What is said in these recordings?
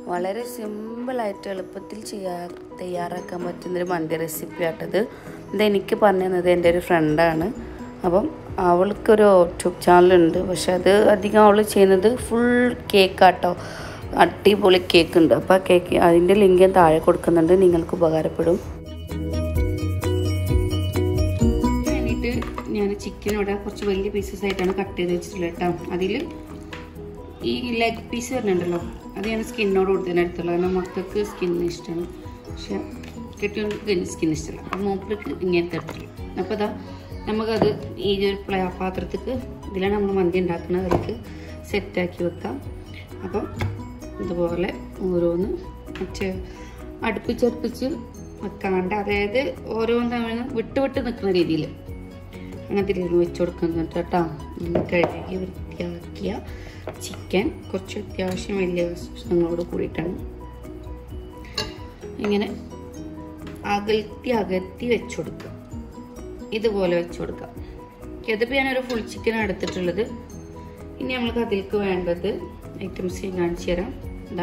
വളരെ സിമ്പിളായിട്ട് എളുപ്പത്തിൽ ചെയ്യാ തയ്യാറാക്കാൻ പറ്റുന്നൊരു മന്തി റെസിപ്പി ആട്ടത് ഇതെനിക്ക് പറഞ്ഞു തന്നത് എൻ്റെ ഒരു ഫ്രണ്ടാണ് അപ്പം അവൾക്കൊരു യൂട്യൂബ് ചാനലുണ്ട് പക്ഷെ അത് അധികം അവൾ ചെയ്യുന്നത് ഫുൾ കേക്കാട്ടോ അടിപൊളി കേക്ക് ഉണ്ട് അപ്പോൾ ആ കേക്ക് അതിൻ്റെ ലിങ്ക് ഞാൻ താഴെ കൊടുക്കുന്നുണ്ട് നിങ്ങൾക്ക് ഉപകാരപ്പെടും വേണ്ടിയിട്ട് ഞാൻ ചിക്കൻ ഇവിടെ കുറച്ച് വലിയ പീസസ് ആയിട്ടാണ് കട്ട് ചെയ്ത് വെച്ചിട്ടുള്ളത് കേട്ടോ അതിൽ ഈ ലെഗ് പീസ് വരുന്നുണ്ടല്ലോ അത് ഞാൻ സ്കിന്നോട് കൊടുത്തതിന് അടുത്തുള്ള കാരണം മക്കൾക്ക് സ്കിന്നിന് ഇഷ്ടമാണ് പക്ഷെ കെട്ടിയവർക്ക് സ്കിൻ ഇഷ്ടമല്ല അപ്പം മൂപ്പർക്ക് ഇങ്ങനത്തെ എടുത്തുള്ളൂ അപ്പോൾ അതാ നമുക്കത് ഈ ഒരു പ്ലേ പാത്രത്തേക്ക് ഇതിലാണ് നമ്മൾ മന്തി ഉണ്ടാക്കുന്നത് അതിലേക്ക് സെറ്റാക്കി വെക്കാം അപ്പം ഇതുപോലെ ഓരോന്ന് മറ്റേ അടുപ്പിച്ചടുപ്പിച്ച് വെക്കാണ്ട് അതായത് ഓരോന്ന് തമ്മിൽ വിട്ട് വിട്ട് നിൽക്കുന്ന രീതിയിൽ അങ്ങനത്തെ രീതിയിൽ വെച്ച് കൊടുക്കുന്നുണ്ട് കേട്ടോ നമ്മൾ കഴുകി വൃത്തിയാക്കിയ ചിക്കൻ കുറച്ച് അത്യാവശ്യം വലിയ കഷ്ണങ്ങളോട് കൂടിയിട്ടാണ് ഇങ്ങനെ അകൽത്തി അകത്തി വെച്ച് കൊടുക്കുക ഇതുപോലെ വെച്ച് കൊടുക്കുക ഇതിപ്പോൾ ഞാനൊരു ഫുൾ ചിക്കനാണ് എടുത്തിട്ടുള്ളത് ഇനി നമ്മൾക്ക് അതിലേക്ക് വേണ്ടത് ഐറ്റംസ് ഞാൻ കാണിച്ചു തരാം ഇതാ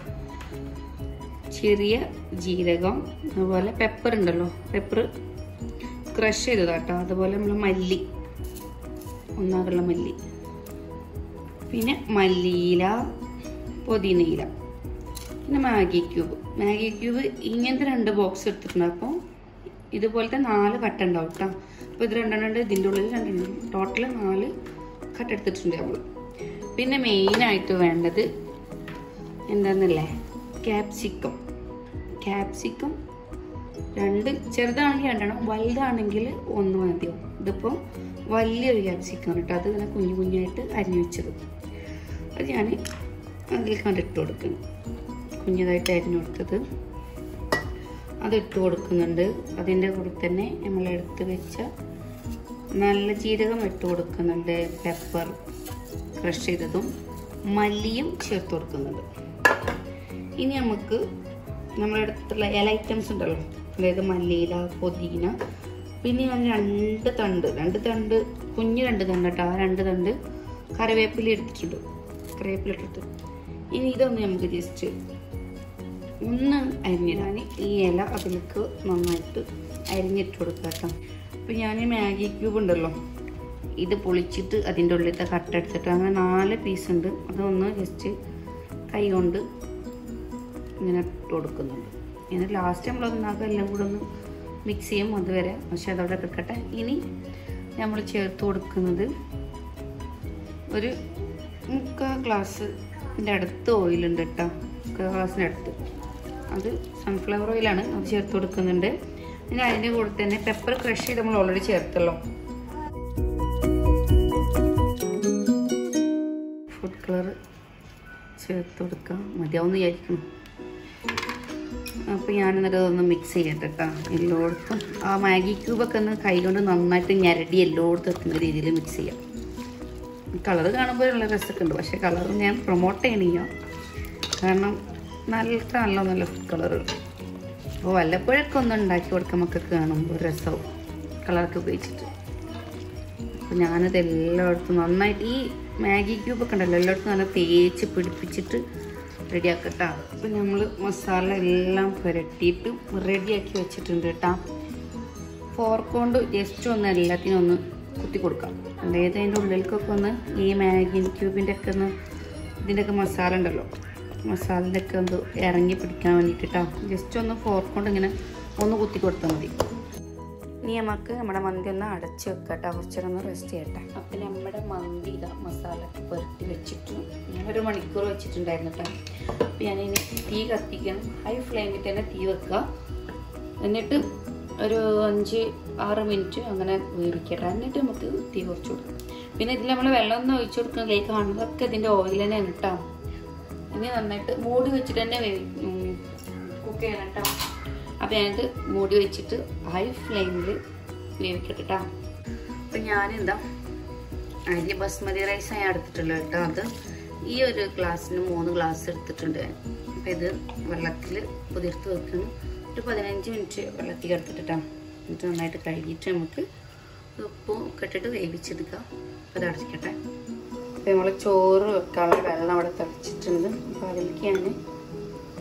ചെറിയ ജീരകം അതുപോലെ പെപ്പർ ഉണ്ടല്ലോ പെപ്പർ ക്രഷ് ചെയ്തതാട്ടോ അതുപോലെ നമ്മൾ മല്ലി ഒന്നാകുള്ള മല്ലി പിന്നെ മല്ലിയില പുതിനയില പിന്നെ മാഗി ക്യൂബ് മാഗി ക്യൂബ് ഇങ്ങനത്തെ രണ്ട് ബോക്സ് എടുത്തിട്ടുണ്ട് അപ്പോൾ ഇതുപോലത്തെ നാല് കട്ട ഉണ്ടാവും കേട്ടോ അപ്പോൾ ഇത് രണ്ടെണ്ണം ഉണ്ട് ഇതിൻ്റെ ഉള്ളിൽ രണ്ടെണ്ണം ടോട്ടൽ നാല് കട്ട എടുത്തിട്ടുണ്ട് നമ്മൾ പിന്നെ മെയിനായിട്ട് വേണ്ടത് എന്താണെന്നല്ലേ ക്യാപ്സിക്കം ക്യാപ്സിക്കം രണ്ട് ചെറുതാണെങ്കിൽ രണ്ടെണ്ണം വലുതാണെങ്കിൽ ഒന്ന് മതിയോ ഇതിപ്പോൾ വലിയൊരു ക്യാപ്സിക്കം കേട്ടോ അത് ഇങ്ങനെ കുഞ്ഞു കുഞ്ഞായിട്ട് അരിഞ്ഞു വെച്ചത് അത് ഞാൻ അതിൽ കണ്ടിട്ട് കൊടുക്കുന്നു കുഞ്ഞതായിട്ട് അരിഞ്ഞു കൊടുത്തത് അത് ഇട്ട് കൊടുക്കുന്നുണ്ട് അതിൻ്റെ കൂടെ തന്നെ നമ്മൾ എടുത്ത് വെച്ച നല്ല ജീരകം ഇട്ട് കൊടുക്കുന്നുണ്ട് പെപ്പർ ക്രഷ് ചെയ്തതും മല്ലിയും ചേർത്ത് കൊടുക്കുന്നുണ്ട് ഇനി നമുക്ക് നമ്മളെടുത്തുള്ള ഇല ഐറ്റംസ് ഉണ്ടല്ലോ അതായത് മല്ലിയില പുതിന പിന്നെ ഞാൻ രണ്ട് തണ്ട് രണ്ട് തണ്ട് കുഞ്ഞ് രണ്ട് തണ്ട് കേട്ടോ ആ രണ്ട് തണ്ട് കറിവേപ്പില എടുത്തിട്ടുണ്ട് കറിവേപ്പില എടുത്തിട്ട് ഇനി ഇതൊന്ന് നമുക്ക് ജസ്റ്റ് ഒന്ന് അരിഞ്ഞിടാൻ ഈ ഇല അതിലേക്ക് നന്നായിട്ട് അരിഞ്ഞിട്ട് കൊടുക്കുക കേട്ടോ അപ്പം ഞാൻ മാഗി ക്യൂബ് ഉണ്ടല്ലോ ഇത് പൊളിച്ചിട്ട് അതിൻ്റെ ഉള്ളിലത്തെ കട്ട എടുത്തിട്ട് അങ്ങനെ നാല് പീസ് ഉണ്ട് അതൊന്ന് ജസ്റ്റ് കൈ കൊണ്ട് ഇങ്ങനെ ഇട്ട് കൊടുക്കുന്നുണ്ട് ഇനി ലാസ്റ്റ് നമ്മൾ ഒന്നാക്കുക എല്ലാം കൂടെ ഒന്ന് മിക്സ് ചെയ്യും അതുവരെ പക്ഷെ അതവിടെ കിടക്കട്ടെ ഇനി നമ്മൾ ചേർത്ത് കൊടുക്കുന്നത് ഒരു മുക്കാൽ ഗ്ലാസ്സിൻ്റെ അടുത്ത് ഓയിലുണ്ട് കേട്ടോ മുക്കാൽ ഗ്ലാസ്സിൻ്റെ അടുത്ത് അത് സൺഫ്ലവർ ഓയിലാണ് അത് ചേർത്ത് കൊടുക്കുന്നുണ്ട് പിന്നെ അതിൻ്റെ കൂടെ തന്നെ പെപ്പർ ക്രഷ് ചെയ്ത് നമ്മൾ ഓൾറെഡി ചേർത്തല്ലോ ഫുഡ് കളർ ചേർത്ത് കൊടുക്കാം മതിയാവുന്ന വിചാരിക്കണം അപ്പോൾ ഞാനെന്നിട്ട് അതൊന്ന് മിക്സ് ചെയ്യട്ടെ കേട്ടോ എല്ലായിടത്തും ആ മാഗി ക്യൂബൊക്കെ ഒന്ന് കൈകൊണ്ട് നന്നായിട്ട് ഞരടി എല്ലായിടത്തും എത്തുന്ന രീതിയിൽ മിക്സ് ചെയ്യാം കളർ കാണുമ്പോൾ നല്ല രസമൊക്കെ ഉണ്ട് പക്ഷേ കളർ ഞാൻ പ്രൊമോട്ട് ചെയ്യണില്ല കാരണം നല്ല നല്ല നല്ല ഫുഡ് കളർ അപ്പോൾ വല്ലപ്പോഴൊക്കെ ഒന്ന് ഉണ്ടാക്കി കൊടുക്കാൻ മക്കൾക്ക് കാണുമ്പോൾ രസവും കളറൊക്കെ ഉപയോഗിച്ചിട്ട് അപ്പോൾ ഞാനത് എല്ലായിടത്തും നന്നായിട്ട് ഈ മാഗി ക്യൂബൊക്കെ ഉണ്ടല്ലോ എല്ലായിടത്തും നല്ല തേച്ച് പിടിപ്പിച്ചിട്ട് റെഡിയാക്കട്ടാ അപ്പോൾ നമ്മൾ മസാല എല്ലാം പുരട്ടിയിട്ട് റെഡിയാക്കി വെച്ചിട്ടുണ്ട് കേട്ടോ ഫോർക്ക് കൊണ്ട് ജസ്റ്റ് ഒന്ന് എല്ലാത്തിനും ഒന്ന് കുത്തി കൊടുക്കാം അതായത് അതിൻ്റെ ഉള്ളിലേക്കൊക്കെ ഒന്ന് ഈ മാഗി ക്യൂബിൻ്റെ ഒക്കെ ഒന്ന് ഇതിൻ്റെയൊക്കെ മസാല ഉണ്ടല്ലോ മസാലൻ്റെ ഒക്കെ ഒന്ന് ഇറങ്ങി പിടിക്കാൻ വേണ്ടിയിട്ടാ ജസ്റ്റ് ഒന്ന് ഫോർക്ക് കൊണ്ട് ഇങ്ങനെ ഒന്ന് കുത്തി കൊടുത്താൽ മതി ഇനി നമുക്ക് നമ്മുടെ മന്തി ഒന്ന് അടച്ച് വെക്കട്ടെ കുറച്ചേരം ഒന്ന് റെസ്റ്റ് ചെയ്യട്ടെ അപ്പം നമ്മുടെ മന്തി ഇതാ മസാല പുരട്ടി വെച്ചിട്ട് ഞാൻ ഒരു മണിക്കൂർ വെച്ചിട്ടുണ്ടായിരുന്നു കേട്ടോ അപ്പം ഞാനിനി തീ കത്തിക്കണം ഹൈ ഫ്ലെയിമിൽ തന്നെ തീ വെക്കുക എന്നിട്ട് ഒരു അഞ്ച് ആറ് മിനിറ്റ് അങ്ങനെ വേവിക്കട്ടെ എന്നിട്ട് നമുക്ക് തീ കുറച്ച് കൊടുക്കാം പിന്നെ ഇതിൽ നമ്മൾ വെള്ളം ഒന്നും ഒഴിച്ചു കൊടുക്കുന്നതിലേക്ക് കാണുന്നതൊക്കെ ഇതിൻ്റെ ഓയിൽ തന്നെയാണ് കേട്ടോ ഇനി നന്നായിട്ട് മൂടി വെച്ചിട്ട് തന്നെ വേവി കുക്ക് ചെയ്യണം കേട്ടോ അപ്പം ഞാനിത് മൂടി വെച്ചിട്ട് ഹൈ ഫ്ലെയിമിൽ വേവിക്കട്ടെ കേട്ടോ അപ്പം ഞാനെന്താ അരി ബസ്മതി റൈസ് ഞാൻ എടുത്തിട്ടുള്ളത് കേട്ടോ അത് ഈ ഒരു ഗ്ലാസ്സിന് മൂന്ന് ഗ്ലാസ് എടുത്തിട്ടുണ്ട് അപ്പം ഇത് വെള്ളത്തിൽ കുതിർത്ത് വെക്കുന്നു ഒരു പതിനഞ്ച് മിനിറ്റ് വെള്ളത്തിൽ കിടത്തിട്ടാ എന്നിട്ട് നന്നായിട്ട് കഴുകിയിട്ട് നമുക്ക് ഉപ്പും ഒക്കെ ഇട്ടിട്ട് വേവിച്ചെടുക്കാം അപ്പോൾ അത് അടച്ചിക്കട്ടെ അപ്പോൾ നമ്മൾ ചോറ് വെക്കാനുള്ള വെള്ളം അവിടെ തിളച്ചിട്ടുണ്ട് അപ്പോൾ അതിലേക്ക് ഞാൻ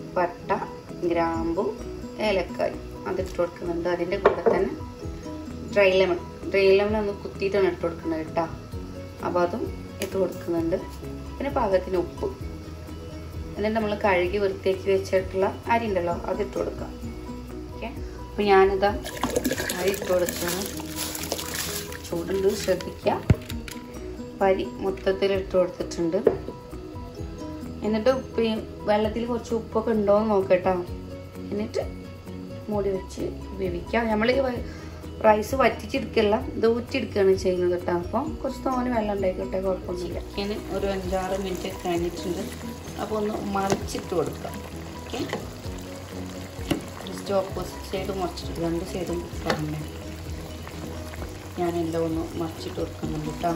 പട്ട ഗ്രാമ്പു ഏലക്കായ് അതിട്ട് കൊടുക്കുന്നുണ്ട് അതിൻ്റെ കൂടെ തന്നെ ഡ്രൈ ലെമൺ ഡ്രൈ ലെമൺ ഒന്ന് കുത്തിയിട്ടാണ് ഇട്ട് കൊടുക്കുന്നത് കേട്ടോ അപ്പോൾ അതും ഇട്ട് കൊടുക്കുന്നുണ്ട് പിന്നെ പാകത്തിന് ഉപ്പ് എന്നിട്ട് നമ്മൾ കഴുകി വൃത്തിയാക്കി വെച്ചിട്ടുള്ള അരി ഉണ്ടല്ലോ അത് ഇട്ട് കൊടുക്കാം ഓക്കെ അപ്പോൾ ഞാനിതാ അരി ഇട്ട് കൊടുക്കുകയാണ് ചൂടുണ്ട് ശ്രദ്ധിക്കുക പരി മൊത്തത്തിൽ ഇട്ട് കൊടുത്തിട്ടുണ്ട് എന്നിട്ട് ഉപ്പ് വെള്ളത്തിൽ കുറച്ച് ഉപ്പൊക്കെ ഉണ്ടോ എന്ന് നോക്കട്ടോ എന്നിട്ട് മൂടി വെച്ച് വേവിക്കാം നമ്മൾ റൈസ് വറ്റിച്ചെടുക്കല്ല ഇത് ഊറ്റിയെടുക്കുകയാണ് ചെയ്യുന്നത് കേട്ടോ അപ്പം കുറച്ച് തോനെ വെള്ളം ഉണ്ടായിക്കോട്ടെ കുഴപ്പമൊന്നുമില്ല ഇനി ഒരു അഞ്ചാറ് മിനിറ്റ് കഴിഞ്ഞിട്ടുണ്ട് അപ്പോൾ ഒന്ന് മറിച്ചിട്ട് കൊടുക്കാം ഓക്കെ ജസ്റ്റ് ഓപ്പോസിറ്റ് സൈഡ് മറിച്ചിട്ട് രണ്ട് സൈഡും പറഞ്ഞേ ഞാനെല്ലാം ഒന്ന് മറിച്ചിട്ട് കൊടുക്കുന്നുണ്ട് കേട്ടോ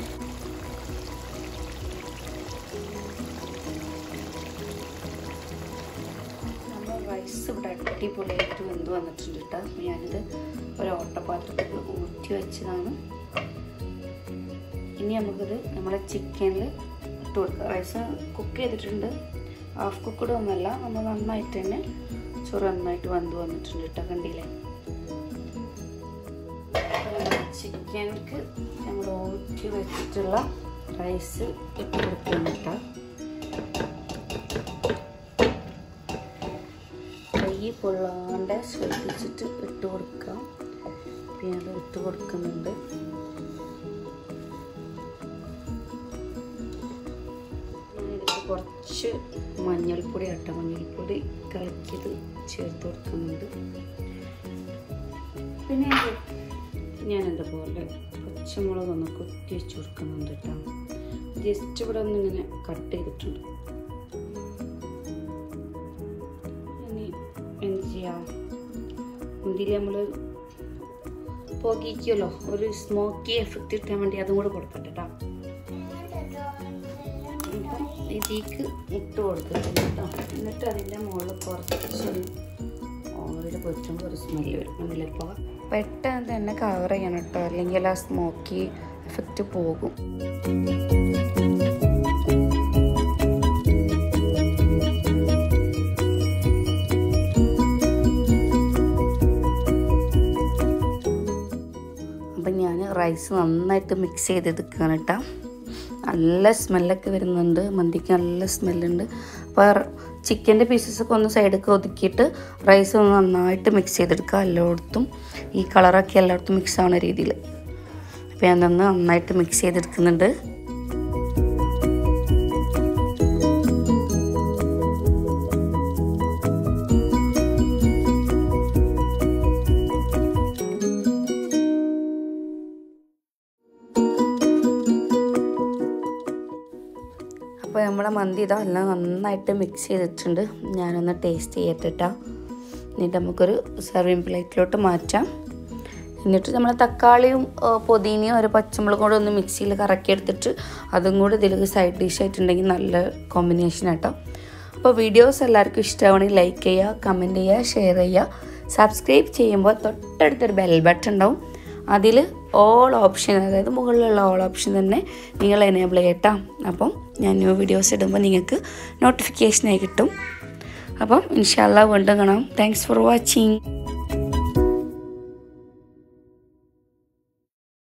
നമ്മൾ റൈസ് ഇവിടെ അടിപൊളിയായിട്ട് വെന്ത് വന്നിട്ടുണ്ട് കേട്ടോ അപ്പോൾ ഞാനിത് ഒരു ഓട്ടപാത്രത്തിൽ ഊറ്റി വെച്ചതാണ് ഇനി നമുക്കിത് നമ്മളെ ചിക്കനിൽ ഇട്ട് കൊടുക്കുക റൈസ് കുക്ക് ചെയ്തിട്ടുണ്ട് ഹാഫ് കുക്കഡ് ഒന്നല്ല നമ്മൾ നന്നായിട്ട് തന്നെ ചോറ് നന്നായിട്ട് വെന്ത് വന്നിട്ടുണ്ട് കേട്ടോ കണ്ടില്ലേ ചിക്കനിക്ക് നമ്മൾ ഊറ്റി വെച്ചിട്ടുള്ള റൈസ് ഇട്ട് കൊടുക്കണം കേട്ടോ കൈ പൊള്ളാണ്ട് ശ്രദ്ധിച്ചിട്ട് ഇട്ട് കൊടുക്കാം പിന്നെ അത് ഇട്ട് കൊടുക്കുന്നുണ്ട് ഞാനിതിലേക്ക് കുറച്ച് മഞ്ഞൾപ്പൊടി അട്ട മഞ്ഞൾപ്പൊടി കലക്കിയത് ചേർത്ത് കൊടുക്കുന്നുണ്ട് പിന്നെ ഞാൻ പോലെ പച്ചമുളക് ഒന്ന് കുത്തി വെച്ച് കൊടുക്കുന്നുണ്ട് കേട്ടോ ജസ്റ്റ് ഇവിടെ ഒന്ന് ഇങ്ങനെ കട്ട് ചെയ്തിട്ടുണ്ട് ഇനി എന്ത് ചെയ്യാം മുന്തിരി നമ്മൾ പുകയ്ക്കുമല്ലോ ഒരു സ്മോക്കി എഫക്റ്റ് കിട്ടാൻ വേണ്ടി അതും കൂടെ കൊടുക്കട്ടെ കേട്ടോ ഇപ്പം ഇതിലേക്ക് ഇട്ട് കൊടുത്തിട്ടുണ്ട് കേട്ടോ എന്നിട്ട് അതിൻ്റെ മുകളിൽ കുറച്ച് ഓയിൽ പൊറ്റുമ്പോൾ ഒരു സ്മെല്ല് വരും മണ്ണിലിപ്പോൾ പെട്ടെന്ന് തന്നെ കവർ ചെയ്യണം കേട്ടോ അല്ലെങ്കിൽ ആ സ്മോക്കി എഫക്റ്റ് പോകും അപ്പം ഞാൻ റൈസ് നന്നായിട്ട് മിക്സ് ചെയ്തെടുക്കുകയാണ് കേട്ടോ നല്ല സ്മെല്ലൊക്കെ വരുന്നുണ്ട് മന്തിക്ക് നല്ല സ്മെല്ലുണ്ട് അപ്പോൾ ചിക്കൻ്റെ പീസസൊക്കെ ഒന്ന് സൈഡൊക്കെ ഒതുക്കിയിട്ട് റൈസ് ഒന്ന് നന്നായിട്ട് മിക്സ് ചെയ്തെടുക്കുക എല്ലായിടത്തും ഈ കളറൊക്കെ എല്ലായിടത്തും മിക്സ് ആവുന്ന രീതിയിൽ അപ്പോൾ ഞാൻ ഒന്ന് നന്നായിട്ട് മിക്സ് ചെയ്തെടുക്കുന്നുണ്ട് അപ്പോൾ നമ്മുടെ മന്തി ഇതാ എല്ലാം നന്നായിട്ട് മിക്സ് ചെയ്തിട്ടുണ്ട് ഞാനൊന്ന് ടേസ്റ്റ് ചെയ്യട്ടെ എന്നിട്ട് നമുക്കൊരു സെർവിങ് പ്ലേറ്റിലോട്ട് മാറ്റാം എന്നിട്ട് നമ്മൾ തക്കാളിയും പുതിനയും ഒരു പച്ചമുളകും കൂടെ ഒന്ന് മിക്സിയിൽ കറക്കിയെടുത്തിട്ട് അതും കൂടി ഇതിലേക്ക് സൈഡ് ഡിഷ് ആയിട്ടുണ്ടെങ്കിൽ നല്ല കോമ്പിനേഷൻ ആട്ടോ അപ്പോൾ വീഡിയോസ് എല്ലാവർക്കും ഇഷ്ടമാണെങ്കിൽ ലൈക്ക് ചെയ്യുക കമൻറ്റ് ചെയ്യുക ഷെയർ ചെയ്യുക സബ്സ്ക്രൈബ് ചെയ്യുമ്പോൾ തൊട്ടടുത്തൊരു ബെൽ ബട്ടൺ ഉണ്ടാവും അതിൽ ഓൾ ഓപ്ഷൻ അതായത് മുകളിലുള്ള ഓൾ ഓപ്ഷൻ തന്നെ നിങ്ങൾ എനേബിൾ ചെയ്യട്ടോ അപ്പം ഞാൻ ന്യൂ വീഡിയോസ് ഇടുമ്പോൾ നിങ്ങൾക്ക് നോട്ടിഫിക്കേഷനായി കിട്ടും അപ്പം ഇൻഷാല്ല വീണ്ടും കാണാം താങ്ക്സ് ഫോർ വാച്ചിങ്